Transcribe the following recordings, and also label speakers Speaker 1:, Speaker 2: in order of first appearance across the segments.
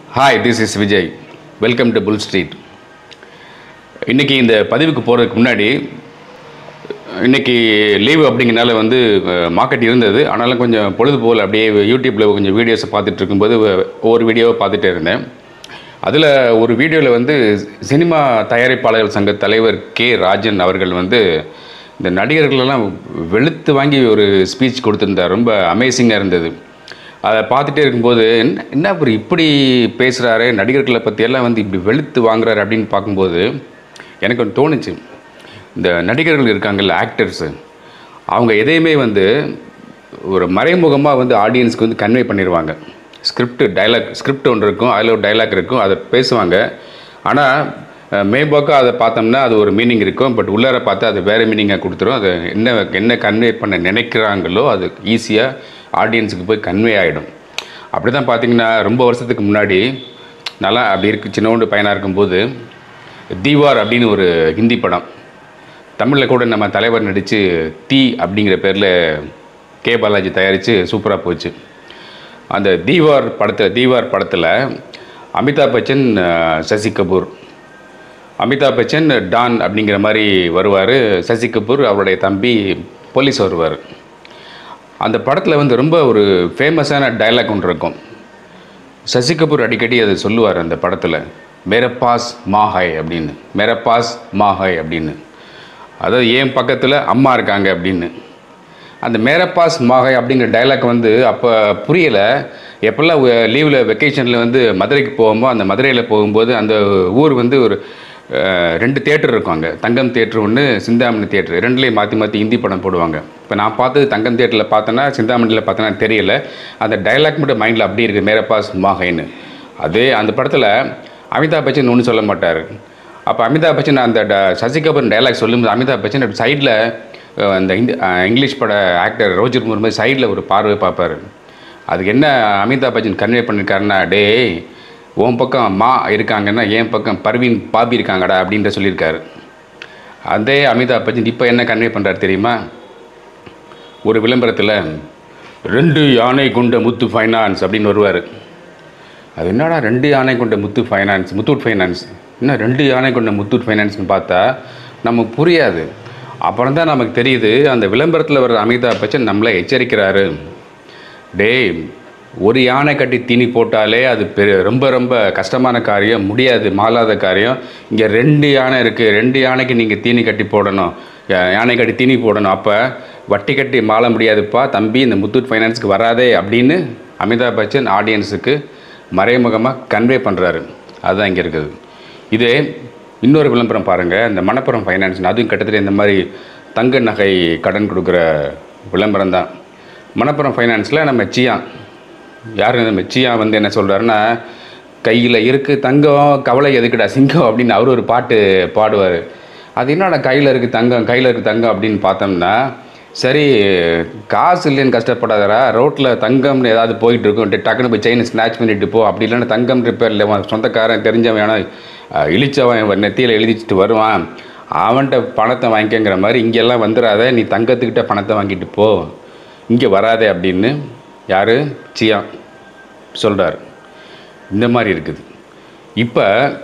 Speaker 1: hi this is Vijay welcome to bull street இன்றைக்கி இந்த பதிவுக்கு போகிறதுக்கு முன்னாடி இன்றைக்கி லீவு அப்படிங்கிறனால வந்து மார்க்கெட் இருந்தது ஆனாலும் கொஞ்சம் பொழுது போல் அப்படியே யூடியூப்பில் கொஞ்சம் வீடியோஸை பார்த்துட்டு இருக்கும்போது ஒவ்வொரு வீடியோவை பார்த்துட்டே இருந்தேன் அதில் ஒரு வீடியோவில் வந்து சினிமா தயாரிப்பாளர்கள் சங்க தலைவர் கே ராஜன் அவர்கள் வந்து இந்த நடிகர்களெல்லாம் வெளுத்து வாங்கி ஒரு ஸ்பீச் கொடுத்துருந்தார் ரொம்ப அமேசிங்காக இருந்தது அதை பார்த்துட்டே இருக்கும்போது என்ன என்ன ஒரு இப்படி பேசுகிறாரு நடிகர்களை பற்றியெல்லாம் வந்து இப்படி வெளுத்து வாங்குறாரு அப்படின்னு பார்க்கும்போது எனக்கு ஒன்று தோணுச்சு இந்த நடிகர்கள் இருக்காங்கல்ல ஆக்டர்ஸு அவங்க எதையுமே வந்து ஒரு மறைமுகமாக வந்து ஆடியன்ஸ்க்கு வந்து கன்வே பண்ணிடுவாங்க ஸ்கிரிப்ட் டைலாக் ஸ்கிரிப்ட் ஒன்று இருக்கும் அதில் ஒரு டைலாக் இருக்கும் அதை பேசுவாங்க ஆனால் மேம்போக்காக அதை பார்த்தோம்னா அது ஒரு மீனிங் இருக்கும் பட் உள்ளார பார்த்தா அது வேறு மீனிங்காக கொடுத்துரும் அது என்ன என்ன கன்வே பண்ண நினைக்கிறாங்களோ அது ஈஸியாக ஆடியன்ஸுக்கு போய் கன்வே ஆகிடும் அப்படி தான் பார்த்தீங்கன்னா ரொம்ப வருஷத்துக்கு முன்னாடி நல்லா அப்படி இருக்கு சின்னோண்டு பையனாக இருக்கும்போது தீவார் அப்படின்னு ஒரு ஹிந்தி படம் தமிழில் கூட நம்ம தலைவர் நடித்து தீ அப்படிங்கிற பேரில் கே பாலாஜி தயாரித்து சூப்பராக போச்சு அந்த தீவார் படத்தில் தீவார் படத்தில் அமிதாப் பச்சன் அஹ், சசி கபூர் அமிதாப் பச்சன் டான் அப்படிங்கிற மாதிரி வருவார் சசி கபூர் அவருடைய தம்பி போலீஸ் வருவார் அந்த படத்தில் வந்து ரொம்ப ஒரு ஃபேமஸான டைலாக் ஒன்று இருக்கும் சசி கபூர் அடிக்கடி அதை சொல்லுவார் அந்த படத்தில் மேரப்பாஸ் மாஹாய் அப்படின்னு மேரப்பாஸ் மாஹாய் அப்படின்னு அதாவது என் பக்கத்தில் அம்மா இருக்காங்க அப்படின்னு அந்த மேரப்பாஸ் மாஹாய் அப்படிங்கிற டைலாக் வந்து அப்போ புரியலை எப்போல்லாம் லீவில் வெக்கேஷனில் வந்து மதுரைக்கு போகும்போது அந்த மதுரையில் போகும்போது அந்த ஊர் வந்து ஒரு அஹ், ரெண்டு தேட்டர் இருக்கும் அங்கே தங்கம் தேட்டர் ஒன்று சிந்தாமணி தேட்டர் ரெண்டுலேயும் மாற்றி மாற்றி ஹிந்தி படம் போடுவாங்க இப்போ நான் பார்த்தது தங்கம் தேட்டரில் பார்த்தேன்னா சிந்தாமணியில் பார்த்தேன்னா தெரியல அந்த டைலாக் மட்டும் மைண்டில் அப்படி இருக்குது மேரப்பாஸ் மாஹைன்னு அதே அந்த படத்தில் அமிதாப் பச்சன் ஒன்றும் சொல்ல மாட்டார் அப்போ அமிதாப் பச்சன் அந்த ட- சசி கபூர் டைலாக் சொல்லும்போது அமிதாப் பச்சன் சைடில் அந்த ஹிந்தி அஹ், இங்கிலீஷ் பட ஆக்டர் ரோஜர் முர்மு சைடில் ஒரு பார்வை பார்ப்பார் அதுக்கு என்ன அமிதாப் பச்சன் கன்வே பண்ணியிருக்காருன்னா டேய் உன் பக்கம் மா இருக்காங்கன்னா என் பக்கம் பர்வீன் பாபி இருக்காங்கடா அப்படின்ற சொல்லியிருக்காரு அதே அமிதாப் பச்சன் இப்போ என்ன கன்வே பண்ணுறாரு தெரியுமா ஒரு விளம்பரத்தில் ரெண்டு யானை கொண்ட முத்து ஃபைனான்ஸ் அப்படின்னு வருவார் அது என்னடா ரெண்டு யானை கொண்ட முத்து ஃபைனான்ஸ் முத்தூட் ஃபைனான்ஸ் என்ன ரெண்டு யானை கொண்ட முத்தூட் ஃபைனான்ஸ்னு பார்த்தா நமக்கு புரியாது அப்புறம் தான் நமக்கு தெரியுது அந்த விளம்பரத்தில் வர்ற அமிதாப் பச்சன் நம்மளை எச்சரிக்கிறாரு டேய் ஒரு யானை கட்டி தீனி போட்டாலே அது பெரு ரொம்ப ரொம்ப கஷ்டமான காரியம் முடியாது மாளாத காரியம் இங்கே ரெண்டு யானை இருக்குது ரெண்டு யானைக்கு நீங்கள் தீனி கட்டி போடணும் யா- யானை கட்டி தீனி போடணும் அப்போ வட்டி கட்டி மாள முடியாதுப்பா தம்பி இந்த முத்தூட் ஃபைனான்ஸ்க்கு வராதே அப்படின்னு அமிதாப் பச்சன் ஆடியன்ஸுக்கு மறைமுகமாக கன்வே பண்ணுறாரு அதுதான் இங்கே இருக்குது இதே இன்னொரு விளம்பரம் பாருங்கள் இந்த மணப்புறம் ஃபைனான்ஸ் அதுவும் கிட்டத்தட்ட இந்த மாதிரி தங்க நகை கடன் கொடுக்குற விளம்பரம் தான் மணப்புறம் ஃபைனான்ஸில் நம்ம சியா யார் நம்ம சியா வந்து என்ன சொல்கிறாருன்னா கையில் இருக்கு தங்கம் கவலை எதுக்குடா சிங்கம் அப்படின்னு அவர் ஒரு பாட்டு பாடுவார் அது என்னடா கையில் இருக்குது தங்கம் கையில் இருக்குது தங்கம் அப்படின்னு பார்த்தோம்னா சரி காசு இல்லைன்னு கஷ்டப்படாதடா ரோட்டில் தங்கம்னு ஏதாவது போயிட்டு இருக்கும் டி- டக்குன்னு போய் செயின் ஸ்நாச் பண்ணிட்டு போ அப்படி இல்லைன்னா தங்கம் ரிப்பேர் இல்லை உன் சொந்தக்காரன் தெரிஞ்சவன் வேணா அஹ், இழிச்சவன் நெத்தியில் எழுதிச்சிட்டு வருவான் அவன்கிட்ட பணத்தை வாங்கிக்கங்கிற மாதிரி இங்கெல்லாம் வந்துடாத நீ தங்கத்துக்கிட்ட பணத்தை வாங்கிட்டு போ இங்கே வராதே அப்படின்னு யார் சியா சொல்கிறார் இந்த மாதிரி இருக்குது இப்போ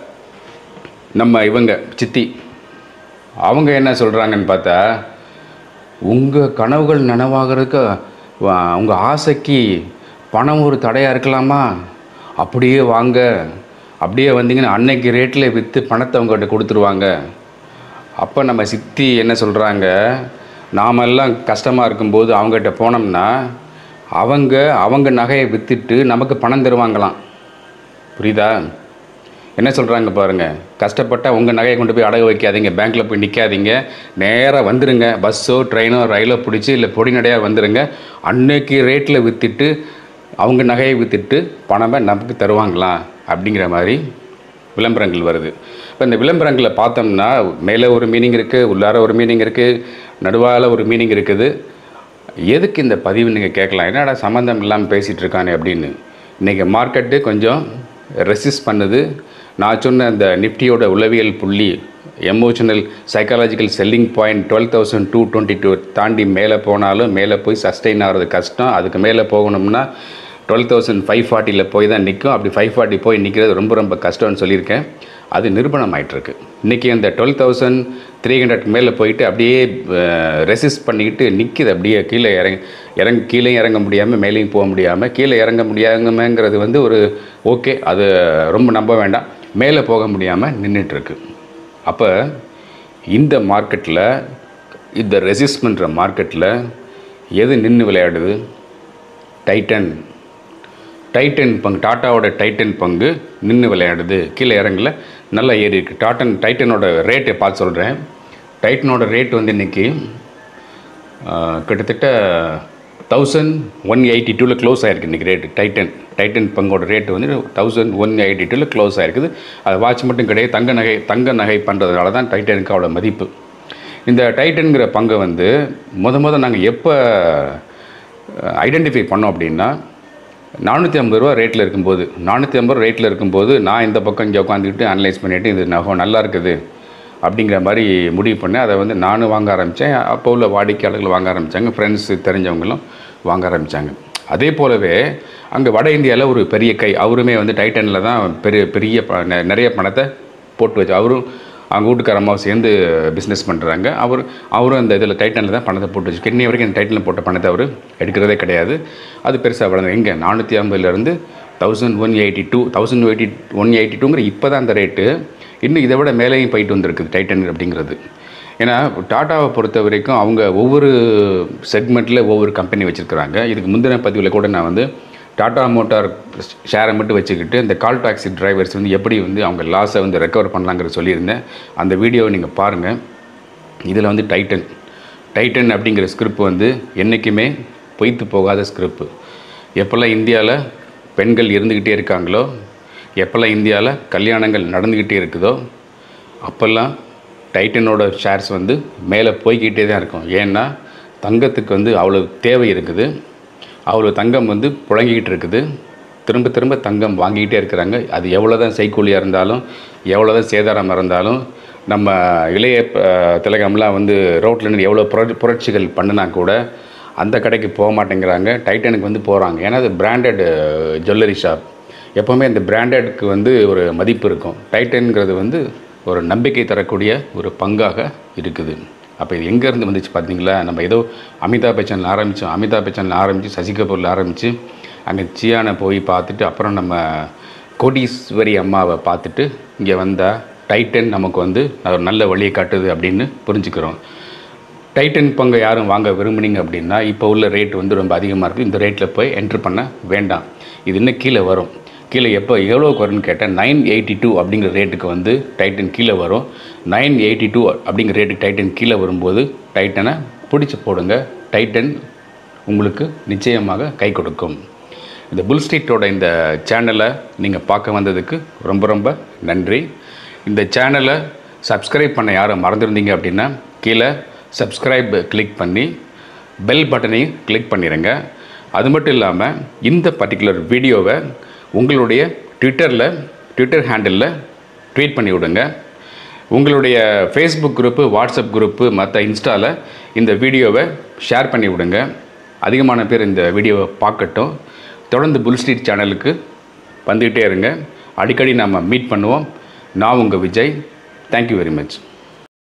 Speaker 1: நம்ம இவங்க சித்தி அவங்க என்ன சொல்கிறாங்கன்னு பார்த்தா உங்கள் கனவுகள் நனவாகிறதுக்கு உங்கள் ஆசைக்கு பணம் ஒரு தடையாக இருக்கலாமா அப்படியே வாங்க அப்படியே வந்தீங்கன்னா அன்னைக்கு ரேட்டில் விற்று பணத்தை அவங்ககிட்ட கொடுத்துருவாங்க அப்போ நம்ம சித்தி என்ன சொல்கிறாங்க நாமெல்லாம் கஷ்டமாக இருக்கும்போது அவங்ககிட்ட போனோம்னா அவங்க அவங்க நகையை விற்றுட்டு நமக்கு பணம் தருவாங்களாம் புரியுதா என்ன சொல்கிறாங்க பாருங்கள் கஷ்டப்பட்டா உங்கள் நகையை கொண்டு போய் அடகு வைக்காதீங்க பேங்க்கில் போய் நிற்காதீங்க நேராக வந்துடுங்க பஸ்ஸோ ட்ரெயினோ ரயிலோ பிடிச்சி இல்லை பொடி நடையாக வந்துடுங்க அன்னைக்கு ரேட்டில் விற்றுட்டு அவங்க நகையை விற்றுட்டு பணமை நமக்கு தருவாங்களாம் அப்படிங்கிற மாதிரி விளம்பரங்கள் வருது இப்போ இந்த விளம்பரங்களை பார்த்தோம்னா மேலே ஒரு மீனிங் இருக்குது உள்ளார ஒரு மீனிங் இருக்குது நடுவால ஒரு மீனிங் இருக்குது எதுக்கு இந்த பதிவு நீங்கள் கேட்கலாம் என்னடா சம்மந்தம் இல்லாமல் பேசிகிட்டு இருக்கானே அப்படின்னு இன்றைக்கி மார்க்கெட்டு கொஞ்சம் ரெசிஸ்ட் பண்ணுது நான் சொன்ன அந்த நிஃப்டியோட உளவியல் புள்ளி emotional psychological selling point twelve thousand two twenty two தாண்டி மேலே போனாலும் மேலே போய் சஸ்டெயின் ஆகிறது கஷ்டம் அதுக்கு மேலே போகணும்னா டுவெல் தௌசண்ட் ஃபைவ் ஃபார்ட்டியில் போய் தான் நிற்கும் அப்படி ஃபைவ் ஃபார்ட்டி போய் நிற்கிறது ரொம்ப ரொம்ப கஷ்டம்னு சொல்லியிருக்கேன் அது நிரூபணம் ஆயிட்டிருக்கு இன்றைக்கி அந்த டுவெல் தௌசண்ட் த்ரீ ஹண்ட்ரட் மேலே போயிட்டு அப்படியே ரெசிஸ்ட் பண்ணிக்கிட்டு நிற்கிது அப்படியே கீழே இறங்க இறங்க கீழே இறங்க முடியாமல் மேலேயும் போக முடியாமல் கீழே இறங்க முடியாமங்கிறது வந்து ஒரு ஓகே அது ரொம்ப நம்ப வேண்டாம் மேலே போக முடியாமல் நின்றுட்டுருக்கு அப்போ இந்த மார்க்கெட்டில் இந்த ரெசிஸ்ட் பண்ணுற மார்க்கெட்டில் எது நின்று விளையாடுது டைட்டன் டைட்டன் பங்கு டாட்டாவோட டைட்டன் பங்கு நின்று விளையாடுது கீழே இறங்கல நல்லா ஏறி இருக்கு டாட்டன் டைட்டனோட ரேட்டை பார்த்து சொல்கிறேன் டைட்டனோட ரேட் வந்து இன்றைக்கி கிட்டத்தட்ட தௌசண்ட் ஒன் எயிட்டி டூவில் க்ளோஸ் ஆகிருக்கு இன்றைக்கி ரேட்டு டைட்டன் டைட்டன் பங்கோட ரேட்டு வந்து தௌசண்ட் ஒன் எயிட்டி டூவில் க்ளோஸ் ஆகிருக்குது அது வாட்ச் மட்டும் கிடையாது தங்க நகை தங்க நகை பண்ணுறதுனால தான் டைட்டனுக்கு அவ்வளோ மதிப்பு இந்த டைட்டன்கிற பங்கை வந்து முத முத நாங்கள் எப்போ ஐடென்டிஃபை பண்ணோம் அப்படின்னா நானூற்றி ஐம்பது ரூபா ரேட்டில் இருக்கும்போது நானூற்றி ஐம்பது ரூபா ரேட்டில் இருக்கும்போது நான் இந்த பக்கம் இங்கே உட்காந்துக்கிட்டு அனலைஸ் பண்ணிவிட்டு இது நகம் நல்லா இருக்குது அப்படிங்கிற மாதிரி முடிவு பண்ணேன் அதை வந்து நானும் வாங்க ஆரம்பித்தேன் அப்போ உள்ள வாடிக்கையாளர்கள் வாங்க ஆரம்பித்தாங்க ஃப்ரெண்ட்ஸு தெரிஞ்சவங்களும் வாங்க ஆரம்பித்தாங்க அதே போலவே அங்கே வட இந்தியாவில் ஒரு பெரிய கை அவருமே வந்து டைட்டனில் தான் பெரிய பெரிய ப- நெ- நிறைய பணத்தை போட்டு வச்சு அவரும் அவங்க வீட்டுக்கார அம்மாவை சேர்ந்து பிஸ்னஸ் பண்ணுறாங்க அவர் அவரும் அந்த இதில் டைட்டனில் தான் பணத்தை போட்டு வச்சு கிண்ணி வரைக்கும் அந்த டைட்டனில் போட்ட பணத்தை அவர் எடுக்கிறதே கிடையாது அது பெருசாக வளர்ந்து எங்கே நானூற்றி ஐம்பதுலேருந்து thousand one eighty two thousand eighty one eighty டூங்கிற இப்போ தான் அந்த ரேட்டு இன்னும் இதை விட மேலேயும் போயிட்டு வந்திருக்குது டைட்டன் அப்படிங்கிறது ஏன்னா டாட்டாவை பொறுத்த வரைக்கும் அவங்க ஒவ்வொரு செக்மெண்ட்டில் ஒவ்வொரு கம்பெனி வச்சுருக்கிறாங்க இதுக்கு முந்தின பதிவில் கூட நான் வந்து டாடா மோட்டார் ஷேரை மட்டும் வச்சுக்கிட்டு இந்த கால் டாக்ஸி டிரைவர்ஸ் வந்து எப்படி வந்து அவங்க லாஸை வந்து ரெக்கவர் பண்ணலாங்கிறது சொல்லியிருந்தேன் அந்த வீடியோவை நீங்கள் பாருங்கள் இதில் வந்து டைட்டன் டைட்டன் அப்படிங்கிற ஸ்கிரிப்ட் வந்து என்றைக்குமே பொய்த்து போகாத ஸ்கிரிப்ட் எப்போல்லாம் இந்தியாவில் பெண்கள் இருந்துக்கிட்டே இருக்காங்களோ எப்போல்லாம் இந்தியாவில் கல்யாணங்கள் நடந்துக்கிட்டே இருக்குதோ அப்போல்லாம் டைட்டனோட ஷேர்ஸ் வந்து மேலே போய்கிட்டே தான் இருக்கும் ஏன்னா தங்கத்துக்கு வந்து அவ்வளோ தேவை இருக்குது அவ்வளோ தங்கம் வந்து புழங்கிக்கிட்டு இருக்குது திரும்ப திரும்ப தங்கம் வாங்கிக்கிட்டே இருக்கிறாங்க அது எவ்வளோ தான் செய்கூலியாக இருந்தாலும் எவ்வளோ தான் சேதாரம் இருந்தாலும் நம்ம இளைய அஹ், திலகம்லாம் வந்து ரோட்டில் நின்று எவ்வளோ புர புரட்சிகள் பண்ணினா கூட அந்த கடைக்கு போக மாட்டேங்கிறாங்க டைட்டனுக்கு வந்து போகிறாங்க ஏன்னா அது பிராண்டட் ஜுவல்லரி ஷாப் எப்போவுமே இந்த பிராண்டட்க்கு வந்து ஒரு மதிப்பு இருக்கும் டைட்டன்கிறது வந்து ஒரு நம்பிக்கை தரக்கூடிய ஒரு பங்காக இருக்குது அப்போ இது எங்கேருந்து வந்துச்சு பார்த்தீங்களா நம்ம ஏதோ அமிதாப் பச்சனில் ஆரம்பித்தோம் அமிதாப் பச்சனில் ஆரம்பித்து சசி கபூரில் ஆரம்பித்து அங்கே சியானை போய் பார்த்துட்டு அப்புறம் நம்ம கோடீஸ்வரி அம்மாவை பார்த்துட்டு இங்கே வந்தால் டைட்டன் நமக்கு வந்து ஒரு நல்ல வழியை காட்டுது அப்படின்னு புரிஞ்சுக்கிறோம் டைட்டன் பங்கை யாரும் வாங்க விரும்புனீங்க அப்படின்னா இப்போ உள்ள ரேட் வந்து ரொம்ப அதிகமாக இருக்குது இந்த ரேட்டில் போய் என்ட்ரு பண்ண வேண்டாம் இது இன்னும் கீழே வரும் கீழே எப்போ எவ்வளோக்கு வரும்னு கேட்டால் நைன் எயிட்டி டூ அப்படிங்கிற ரேட்டுக்கு வந்து டைட்டன் கீழே வரும் நைன் எயிட்டி டூ அப்படிங்கிற ரேட்டுக்கு டைட்டன் கீழே வரும்போது டைட்டனை பிடிச்சி போடுங்க டைட்டன் உங்களுக்கு நிச்சயமாக கை கொடுக்கும் இந்த புல் ஸ்ட்ரீட்டோட இந்த சேனலை நீங்கள் பார்க்க வந்ததுக்கு ரொம்ப ரொம்ப நன்றி இந்த சேனலை சப்ஸ்கிரைப் பண்ண யாரும் மறந்துருந்தீங்க அப்படின்னா கீழே சப்ஸ்கிரைப் கிளிக் பண்ணி பெல் பட்டனையும் கிளிக் பண்ணிடுங்க அது மட்டும் இல்லாமல் இந்த பர்டிகுலர் வீடியோவை உங்களுடைய ட்விட்டரில் ட்விட்டர் ஹேண்டிலில் ட்வீட் பண்ணி விடுங்க உங்களுடைய ஃபேஸ்புக் குரூப்பு வாட்ஸ்அப் குரூப்பு மற்ற இன்ஸ்டாவில் இந்த வீடியோவை ஷேர் பண்ணி விடுங்க அதிகமான பேர் இந்த வீடியோவை பார்க்கட்டும் தொடர்ந்து புல் ஸ்ட்ரீட் சேனலுக்கு வந்துக்கிட்டே இருங்க அடிக்கடி நாம் மீட் பண்ணுவோம் நான் உங்கள் விஜய் தேங்க்யூ வெரி மச்